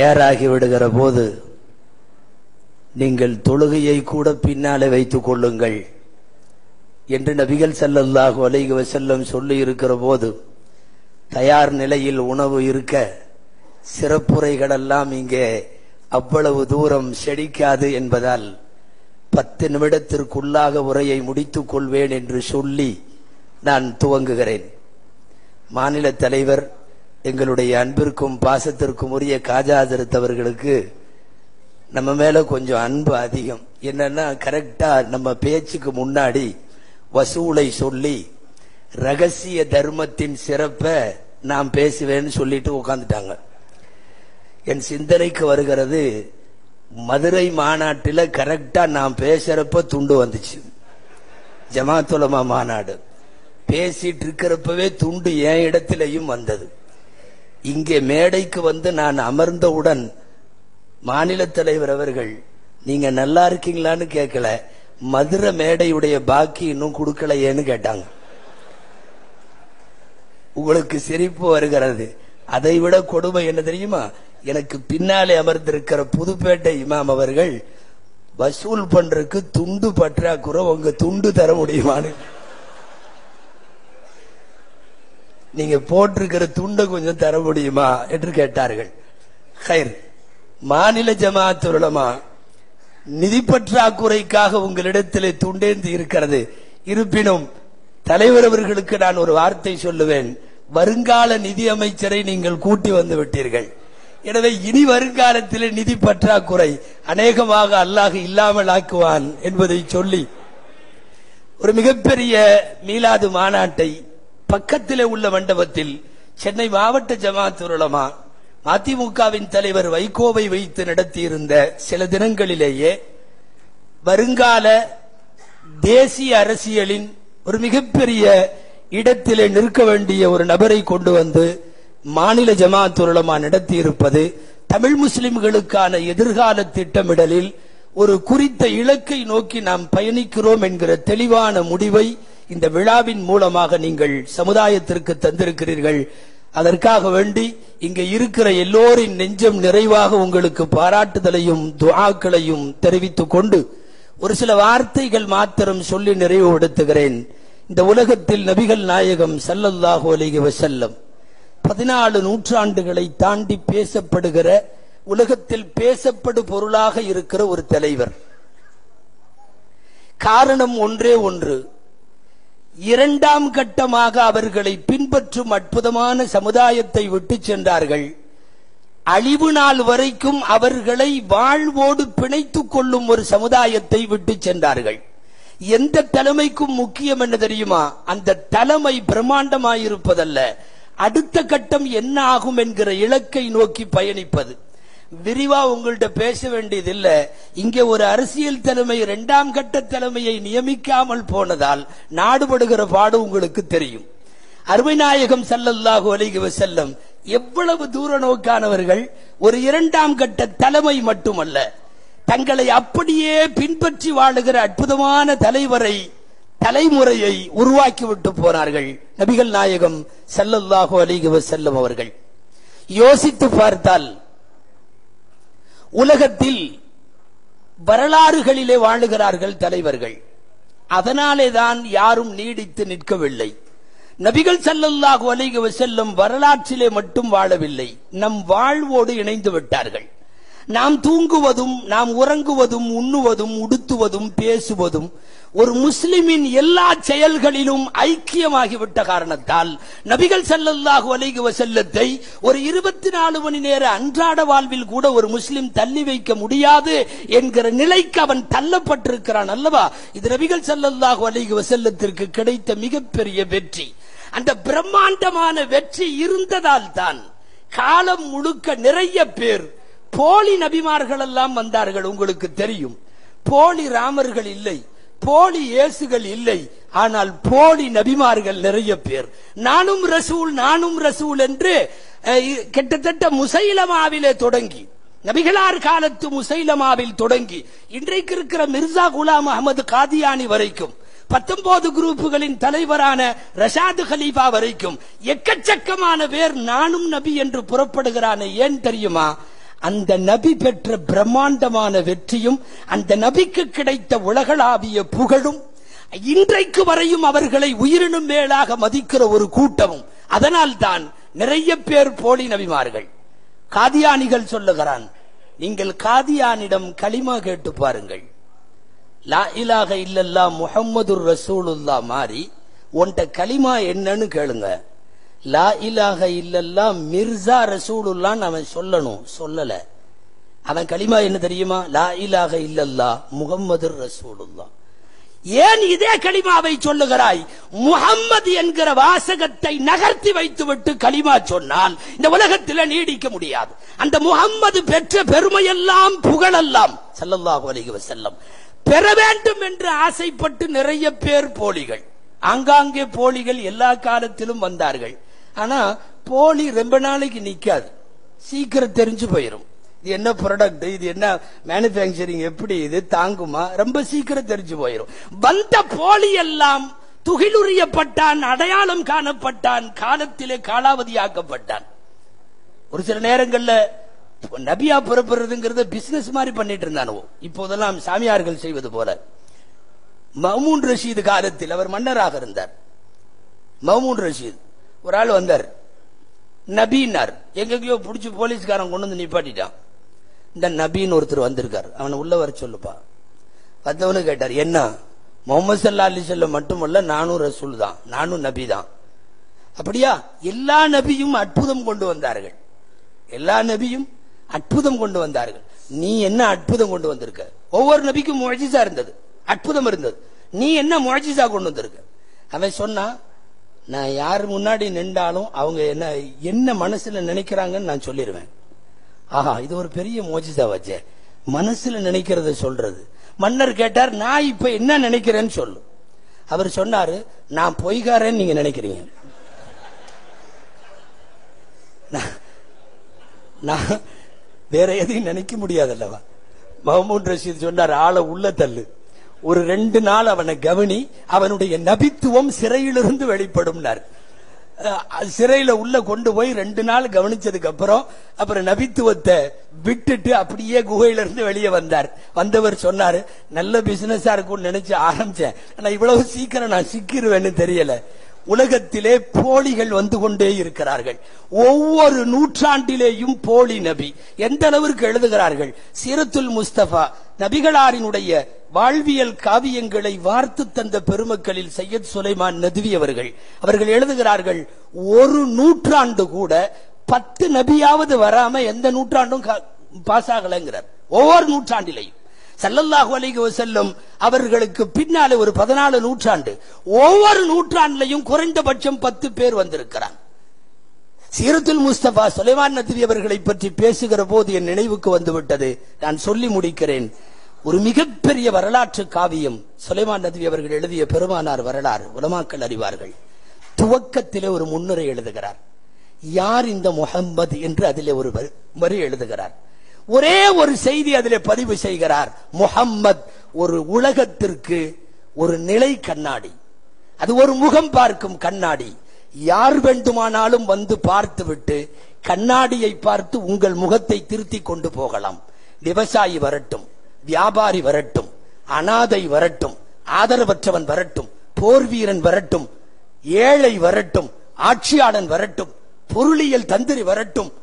தயாராகி விடுகிற போது நீங்கள் தொழுகையை கூட பின்னாலே வைத்துக் கொள்ளுங்கள் என்று நபிகள் ஸல்லல்லாஹு அலைஹி வஸல்லம் சொல்லி இருக்கிற போது தயார் நிலையில் உணவு இருக்க சிறப்புரைகளெல்லாம் இங்கே அவ்வளவு தூரம் செடிக்காது என்பதால் பத்து நிமிடத்திற்குள்ளாக உரையை முடித்துக் கொள்வேன் என்று சொல்லி நான் துவங்குகிறேன் மாநில தலைவர் எங்களுடைய அன்பிற்கும் பாசத்திற்கும் உரிய காஜாதிரத் அவர்களுக்கு நம்ம மேல கொஞ்சம் அன்பு அதிகம் என்னன்னா கரெக்டா நம்ம பேச்சுக்கு முன்னாடி வசூலை சொல்லி ரகசிய தர்மத்தின் சிறப்பை நான் பேசுவேன்னு சொல்லிட்டு உட்காந்துட்டாங்க என் சிந்தனைக்கு வருகிறது மதுரை மாநாட்டில் கரெக்டா நான் பேசுறப்ப துண்டு வந்துச்சு ஜமாத்துலமா மாநாடு பேசிட்டு இருக்கிறப்பவே துண்டு என் இடத்திலையும் வந்தது இங்கே மேடைக்கு வந்து நான் அமர்ந்தவுடன் மாநில தலைவர் அவர்கள் நீங்க நல்லா இருக்கீங்களான்னு கேட்கல மதுரை மேடையுடைய பாக்கி இன்னும் கொடுக்கலையேன்னு கேட்டாங்க உங்களுக்கு சிரிப்பு வருகிறது அதை விட கொடுமை என்ன தெரியுமா எனக்கு பின்னாலே அமர்ந்திருக்கிற புதுப்பேட்டை இமாம் அவர்கள் வசூல் பண்றதுக்கு துண்டு பற்றாக்குறை உங்க துண்டு தர முடியுமான்னு நீங்க போட்டிருக்கிற துண்டை கொஞ்சம் தர முடியுமா என்று கேட்டார்கள் ஹைர் மாநில ஜமாத் உலமா நிதி பற்றாக்குறைக்காக உங்களிடத்திலே துண்டேந்து இருக்கிறது இருப்பினும் தலைவர் அவர்களுக்கு நான் ஒரு வார்த்தை சொல்லுவேன் வருங்கால நிதி அமைச்சரை நீங்கள் கூட்டி வந்து விட்டீர்கள் எனவே இனி வருங்காலத்திலே நிதி பற்றாக்குறை அநேகமாக அல்லாஹ் இல்லாமல் ஆக்குவான் என்பதை சொல்லி ஒரு மிகப்பெரிய மீலாது மாநாட்டை பக்கத்திலே உள்ள மண்டபத்தில் சென்னை மாவட்ட ஜமாத் உலமா அதிமுகவின் தலைவர் வைகோவை வைத்து நடத்தியிருந்த சில தினங்களிலேயே வருங்கால தேசிய அரசியலின் ஒரு மிகப்பெரிய இடத்திலே நிற்க வேண்டிய ஒரு நபரை கொண்டு வந்து மாநில ஜமாத் உலமா நடத்தியிருப்பது தமிழ் முஸ்லிம்களுக்கான எதிர்கால திட்டமிடலில் ஒரு குறித்த இலக்கை நோக்கி நாம் பயணிக்கிறோம் என்கிற தெளிவான முடிவை இந்த விழாவின் மூலமாக நீங்கள் சமுதாயத்திற்கு தந்திருக்கிறீர்கள் அதற்காக வேண்டி இங்க இருக்கிற எல்லோரின் நெஞ்சம் நிறைவாக உங்களுக்கு பாராட்டுதலையும் துஆக்களையும் தெரிவித்துக் கொண்டு ஒரு சில வார்த்தைகள் மாத்திரம் சொல்லி நிறைவுபடுத்துகிறேன் இந்த உலகத்தில் நபிகள் நாயகம் ஸல்லல்லாஹு அலைஹி வஸல்லம் பதினாலு நூற்றாண்டுகளை தாண்டி பேசப்படுகிற உலகத்தில் பேசப்படு பொருளாக இருக்கிற ஒரு தலைவர் காரணம் ஒன்றே ஒன்று இரண்டாம் கட்டமாக அவர்களை பின்பற்றும் அற்புதமான சமுதாயத்தை விட்டு சென்றார்கள் அழிவு நாள் வரைக்கும் அவர்களை வாழ்வோடு பிணைத்துக் கொள்ளும் ஒரு சமுதாயத்தை விட்டு சென்றார்கள் எந்த தலைமைக்கும் முக்கியம் என்ன தெரியுமா அந்த தலைமை பிரம்மாண்டமாயிருப்பதல்ல அடுத்த கட்டம் என்ன ஆகும் என்கிற இலக்கை நோக்கி பயணிப்பது விரிவா உங்கள்ட்ட பேச வேண்டியதில்ல இங்கே ஒரு அரசியல் தலைமை இரண்டாம் கட்ட தலைமையை நியமிக்காமல் போனதால் நாடுபடுகிற பாடு உங்களுக்கு தெரியும் அருமைநாயகம் ஸல்லல்லாஹு அலைஹி வஸல்லம் எவ்வளவு தூர நோக்கானவர்கள் ஒரு இரண்டாம் கட்ட தலைமை மட்டுமல்ல தங்களை அப்படியே பின்பற்றி வாழுகிற அற்புதமான தலைவரை தலைமுறையை உருவாக்கிவிட்டு போனார்கள் நபிகள் நாயகம் ஸல்லல்லாஹு அலைஹி வஸல்லம் அவர்கள் யோசித்து பார்த்தால் உலகத்தில் வரலாறுகளிலே வாழுகிறார்கள் தலைவர்கள் அதனாலே தான் யாரும் நீடித்து நிற்கவில்லை நபிகள் ஸல்லல்லாஹு அலைஹி வஸல்லம் வரலாற்றிலே மட்டும் வாழவில்லை நம் வாழ்வோடு இணைந்து விட்டார்கள் நாம் தூங்குவதும் நாம் உறங்குவதும் உண்ணுவதும் உடுத்துவதும் பேசுவதும் ஒரு முஸ்லிமின் எல்லா செயல்களிலும் ஐக்கியமாகிவிட்ட காரணத்தால் நபிகள் ஸல்லல்லாஹு அலைஹி வஸல்லத்தை ஒரு இருபத்தி நாலு மணி நேர அன்றாட வாழ்வில் கூட ஒரு முஸ்லிம் தள்ளி வைக்க முடியாது என்கிற நிலைக்கு அவன் தள்ளப்பட்டிருக்கிறான் அல்லவா இது நபிகள் ஸல்லல்லாஹு அலைஹி வஸல்லத்திற்கு கிடைத்த மிகப்பெரிய வெற்றி அந்த பிரம்மாண்டமான வெற்றி இருந்ததால் தான் காலம் முழுக்க நிறைய பேர் போலி நபிமார்கள் எல்லாம் வந்தார்கள் உங்களுக்கு தெரியும் போலி ராமர்கள் இல்லை போலி இயேசுகள் இல்லை ஆனால் போலி நபிமார்கள் நிறைய பேர் நானும் ரசூல் நானும் ரசூல் என்று அஹ், கிட்டத்தட்ட முசைலமாவிலே தொடங்கி நபிகளார் காலத்து முசைலமாவில் தொடங்கி இன்றைக்கு இருக்கிற மிர்சா குலாம் அகமது காதியானி வரைக்கும் பத்தொன்பது குரூப்புகளின் தலைவரான ரஷாது கலீஃபா வரைக்கும் எக்கச்சக்கமான பேர் நானும் நபி என்று புறப்படுகிறானே ஏன் தெரியுமா அந்த நபி பெற்ற பிரம்மாண்டமான வெற்றியும் அந்த நபிக்கு கிடைத்த உலகளாவிய புகழும் இன்றைக்கு வரையும் அவர்களை உயிரினும் மேலாக மதிக்கிற ஒரு கூட்டமும் அதனால்தான் நிறைய பேர் போலி நபிமார்கள் காதியானிகள் சொல்லுகிறான் நீங்கள் காதியானிடம் களிமா கேட்டு பாருங்கள் லா இலாக இல்லல்லா முஹம்மது ரசூலுல்லா மாறி உன்ட களிமா என்னன்னு கேளுங்க லா இலாக இல்லல்லா மிர்சா ரசூலுல்லான்னு அவன் சொல்லணும் சொல்லல அவன் களிமா என்ன தெரியுமா லா இலாக இல்லல்லா முகம்மது ரசூலுல்லா ஏன் இதே களிமாவை சொல்லுகிறாய் முகம்மது என்கிற வாசகத்தை நகர்த்தி வைத்துவிட்டு களிமா சொன்னால் இந்த உலகத்தில் நீடிக்க முடியாது அந்த முகம்மது பெற்ற பெருமையெல்லாம் புகழெல்லாம் ஸல்லல்லாஹு அலைஹி வஸல்லம் பெற வேண்டும் என்று ஆசைப்பட்டு நிறைய பேர் போலிகள் ஆங்காங்கே போலிகள் எல்லா காலத்திலும் வந்தார்கள் ஆனா போலி ரொம்ப நாளைக்கு நிக்காது சீக்கிரம் தெரிஞ்சு போயிடும் இது என்ன ப்ராடக்ட் இது என்ன மேனுபேக்சரிங் எப்படி இது தாங்குமா ரொம்ப சீக்கிரம் தெரிஞ்சு போயிடும் வந்த போலி எல்லாம் துகிலுரியப்பட்டான் அடையாளம் காணப்பட்டான் காலத்திலே காலாவதியாக்கப்பட்டான் ஒரு சில நேரங்கள்ல நபியா புறப்படுறதுங்கிறத பிசினஸ் மாதிரி பண்ணிட்டு இருந்தானுவோ இப்போதெல்லாம் சாமியார்கள் செய்வது போல மஹமூன் ரஷீது காலத்தில் அவர் மன்னராக இருந்தார் மஹமூன் ரஷீத் ஒரு ஆள் வந்தார் நபீனார் எங்கெங்கயோ புடிச்சு போலீஸ்காரன் கொண்டு வந்து நிப்பாட்டிட்டான் இந்த நபீன் ஒருத்தர் வந்திருக்கார் அவனை உள்ள வர சொல்லுப்பா வந்தவனு கேட்டார் என்ன முகமது சல்லா அலி செல்லம் மட்டுமல்ல நானும் ரசூல் தான் நானும் நபி தான் அப்படியா எல்லா நபியும் அற்புதம் கொண்டு வந்தார்கள் எல்லா நபியும் அற்புதம் கொண்டு வந்தார்கள் நீ என்ன அற்புதம் கொண்டு வந்திருக்க ஒவ்வொரு நபிக்கும் முழஜிசா இருந்தது அற்புதம் இருந்தது நீ என்ன முழஜிசா கொண்டு வந்திருக்க அவன் சொன்னா நான் யார் முன்னாடி நின்றாலும் அவங்க என்ன என்ன மனசுல நினைக்கிறாங்கன்னு நான் சொல்லிடுவேன் ஆஹா இது ஒரு பெரிய மோஜிசா வச்சே மனசுல நினைக்கிறத சொல்றது மன்னர் கேட்டார் நான் இப்ப என்ன நினைக்கிறேன்னு சொல்லு அவர் சொன்னாரு நான் பொய்காரன்னு நீங்க நினைக்கிறீங்க நான்- நான் வேற எதையும் நினைக்க முடியாதல்லவா மஹமூத் ரஷீத் சொன்னார் ஆளை உள்ள தள்ளு ஒரு ரெண்டு நாள் அவனை கவனி அவனுடைய நபித்துவம் சிறையிலிருந்து வெளிப்படும்னார் அஹ் சிறையில உள்ள கொண்டு போய் ரெண்டு நாள் கவனிச்சதுக்கு அப்புறம் அப்புறம் நபித்துவத்தை விட்டுட்டு அப்படியே குகையில இருந்து வெளியே வந்தார் வந்தவர் சொன்னாரு நல்ல பிசினஸா இருக்கும்னு நினைச்சு ஆரம்பிச்சேன் ஆனா இவ்வளவு சீக்கிரம் நான் சிக்கிருவேன்னு தெரியல உலகத்திலே போலிகள் வந்து கொண்டே இருக்கிறார்கள் ஒவ்வொரு நூற்றாண்டிலேயும் போலி நபி எந்த அளவிற்கு எழுதுகிறார்கள் சீரத்துல் முஸ்தபா நபிகளாரினுடைய வாழ்வியல் காவியங்களை வார்த்து தந்த பெருமக்களில் சையத் சுலைமான் நதுவி அவர்கள் அவர்கள் எழுதுகிறார்கள் ஒரு நூற்றாண்டு கூட பத்து நபியாவது வராம எந்த நூற்றாண்டும் பாஸ் ஆகலைங்கிறார் ஒவ்வொரு நூற்றாண்டிலையும் ஸல்லல்லாஹு அலைஹி வஸல்லம் அவர்களுக்கு பின்னாலே ஒரு பதினாலு நூற்றாண்டு ஒவ்வொரு நூற்றாண்டிலையும் குறைந்தபட்சம் பத்து பேர் வந்திருக்கிறார் சீரத்துல் முஸ்தபா சுலைமான் நத்வி அவர்களை பற்றி பேசுகிற போது என் நினைவுக்கு வந்துவிட்டது நான் சொல்லி முடிக்கிறேன் ஒரு மிகப்பெரிய வரலாற்று காவியம் சுலைமான் நத்வி அவர்கள் எழுதிய பெருமானார் வரலாறு உலமாக்கள் அறிவார்கள் துவக்கத்திலே ஒரு முன்னுரை எழுதுகிறார் யார் இந்த முஹம்மது என்று அதிலே ஒரு வரி- வரி எழுதுகிறார் ஒரே ஒரு செய்தி அதிலே பதிவு செய்கிறார் முஹம்மத் ஒரு உலகத்திற்கு ஒரு நிலை கண்ணாடி அது ஒரு முகம் பார்க்கும் கண்ணாடி யார் வேண்டுமானாலும் வந்து பார்த்துவிட்டு கண்ணாடியை பார்த்து உங்கள் முகத்தை திருத்திக் கொண்டு போகலாம் விவசாயி வரட்டும் வியாபாரி வரட்டும் அனாதை வரட்டும் ஆதரவற்றவன் வரட்டும் போர் வீரன் வரட்டும் ஏழை வரட்டும் ஆட்சியாளன் வரட்டும் பொருளியல் தந்திரி வரட்டும்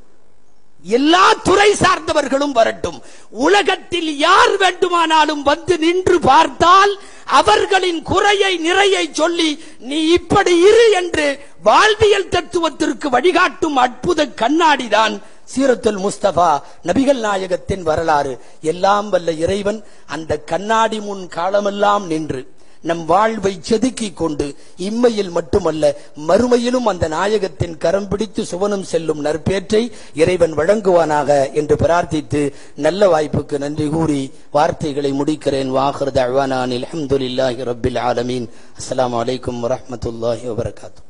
எல்லா துறை சார்ந்தவர்களும் வரட்டும் உலகத்தில் யார் வேண்டுமானாலும் வந்து நின்று பார்த்தால் அவர்களின் குறையை நிறையை சொல்லி நீ இப்படி இரு என்று வாழ்வியல் தத்துவத்திற்கு வழிகாட்டும் அற்புத கண்ணாடிதான் சீரத்துல் முஸ்தபா நபிகள் நாயகத்தின் வரலாறு எல்லாம் வல்ல இறைவன் அந்த கண்ணாடி முன் காலமெல்லாம் நின்று நம் வாழ்வை செதுக்கிக் கொண்டு இம்மையில் மட்டுமல்ல மறுமையிலும் அந்த நாயகத்தின் கரம் பிடித்து சுவனம் செல்லும் நற்பேற்றை இறைவன் வழங்குவானாக என்று பிரார்த்தித்து நல்ல வாய்ப்புக்கு நன்றி கூறி வார்த்தைகளை முடிக்கிறேன் வாஹர் அழ்வானான் அல்ஹம்துலில்லாஹி ரப்பில் ஆலமீன் அஸ்ஸலாமு அலைக்கும் வரஹ்மத்துல்லாஹி வபரகாத்து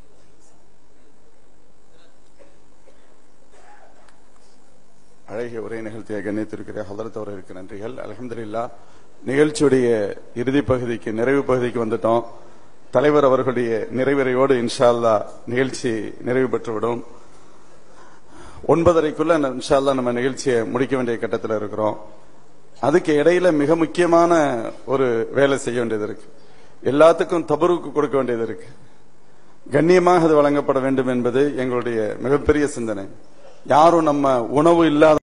அழகிய உரை நிகழ்த்திய கண்ணியத்திற்கிற ஹலரத் அவர்களுக்கு நன்றிகள் அல்ஹம்துலில்லா நிகழ்ச்சியுடைய இறுதி பகுதிக்கு நிறைவு பகுதிக்கு வந்துட்டோம் தலைவர் அவர்களுடைய நிறைவுரையோடு இன்ஷா அல்லாஹ் நிகழ்ச்சி நிறைவு பெற்றுவிடும் ஒன்பதரைக்குள்ள இன்ஷால்லா நம்ம நிகழ்ச்சியை முடிக்க வேண்டிய கட்டத்தில் இருக்கிறோம் அதுக்கு இடையில மிக முக்கியமான ஒரு வேலை செய்ய வேண்டியது இருக்கு எல்லாத்துக்கும் தபருக்கு கொடுக்க வேண்டியது இருக்கு கண்ணியமாக அது வழங்கப்பட வேண்டும் என்பது எங்களுடைய மிகப்பெரிய சிந்தனை யாரும் நம்ம உணவு இல்லாத